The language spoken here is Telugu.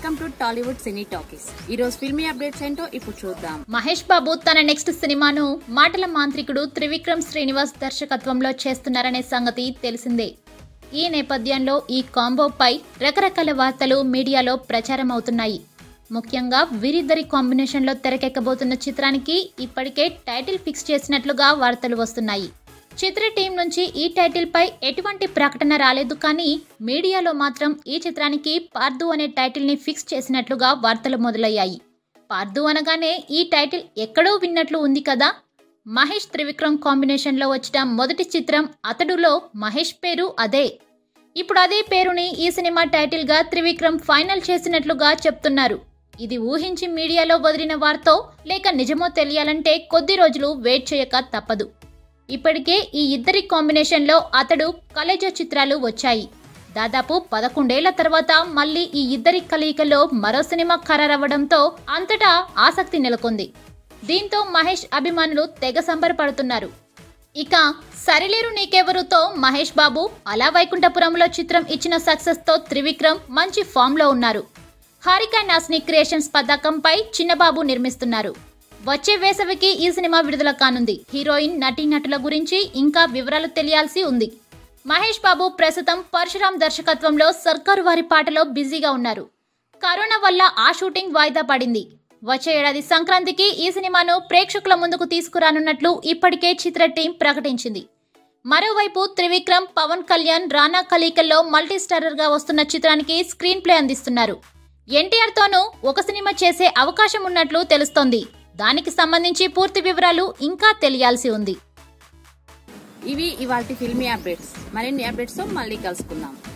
welcome to Tollywood cine talkies ఈ రోజు ఫిల్మీ అప్డేట్స్ ఏంటో ఇప్పుడు చూద్దాం మహేష్ బాబు తన నెక్స్ట్ సినిమాను మాటల మాంత్రికుడు త్రివిక్రమ్ శ్రీనివాస్ దర్శకత్వంలో చేస్తున్నారనే సంగతి తెలిసిందే ఈ నేపథ్యంలో ఈ కాంబోపై రకరకాల వార్తలు మీడియాలో ప్రచారం అవుతున్నాయి ముఖ్యంగా వీరిద్దరి కాంబినేషన్లో తెరకెక్కబోతున్న చిత్రానికి ఇప్పటికే టైటిల్ ఫిక్స్ చేసినట్లుగా వార్తలు వస్తున్నాయి చిత్ర టీం నుంచి ఈ టైటిల్ పై ఎటువంటి ప్రకటన రాలేదు కానీ మీడియాలో మాత్రం ఈ చిత్రానికి పార్దు అనే టైటిల్ ని ఫిక్స్ చేసినట్లుగా వార్తలు మొదలయ్యాయి పార్దు అనగానే ఈ టైటిల్ ఎక్కడో విన్నట్లు ఉంది కదా మహేష్ త్రివిక్రమ్ కాంబినేషన్లో వచ్చిన మొదటి చిత్రం అతడులో మహేష్ పేరు అదే ఇప్పుడు అదే పేరుని ఈ సినిమా టైటిల్గా త్రివిక్రమ్ ఫైనల్ చేసినట్లుగా చెప్తున్నారు ఇది ఊహించి మీడియాలో వదిలిన వార్తో లేక నిజమో తెలియాలంటే కొద్ది రోజులు వెయిట్ చేయక తప్పదు ఇప్పటికే ఈ ఇద్దరి కాంబినేషన్లో అతడు కలేజా చిత్రాలు వచ్చాయి దాదాపు పదకొండేళ్ల తర్వాత మళ్ళీ ఈ ఇద్దరి కలయికలో మరో సినిమా ఖరారవ్వడంతో అంతటా ఆసక్తి నెలకొంది దీంతో మహేష్ అభిమానులు తెగ సంబరపడుతున్నారు ఇక సరిలేరు నీకెవరుతో మహేష్ బాబు అలా వైకుంఠపురంలో చిత్రం ఇచ్చిన సక్సెస్ తో త్రివిక్రమ్ మంచి ఫామ్ లో ఉన్నారు హారికా నాస్ని క్రియేషన్స్ పతాకంపై చిన్నబాబు నిర్మిస్తున్నారు వచ్చే వేసవికి ఈ సినిమా విడుదల కానుంది హీరోయిన్ నటీనటుల గురించి ఇంకా వివరాలు తెలియాల్సి ఉంది మహేష్ బాబు ప్రస్తుతం పరశురాం దర్శకత్వంలో సర్కారు వారి పాటలో బిజీగా ఉన్నారు కరోనా వల్ల ఆ షూటింగ్ వాయిదా పడింది వచ్చే ఏడాది సంక్రాంతికి ఈ సినిమాను ప్రేక్షకుల ముందుకు తీసుకురానున్నట్లు ఇప్పటికే చిత్ర టీం ప్రకటించింది మరోవైపు త్రివిక్రమ్ పవన్ కళ్యాణ్ రానా కలీకల్లో మల్టీ స్టారర్ గా వస్తున్న చిత్రానికి స్క్రీన్ ప్లే అందిస్తున్నారు ఎన్టీఆర్ తోనూ ఒక సినిమా చేసే అవకాశం ఉన్నట్లు తెలుస్తోంది దానికి సంబంధించి పూర్తి వివరాలు ఇంకా తెలియాల్సి ఉంది ఇవి ఇవాళ ఫిల్మీ అప్డేట్స్ మరిన్ని అప్డేట్స్ తో మళ్ళీ కలుసుకుందాం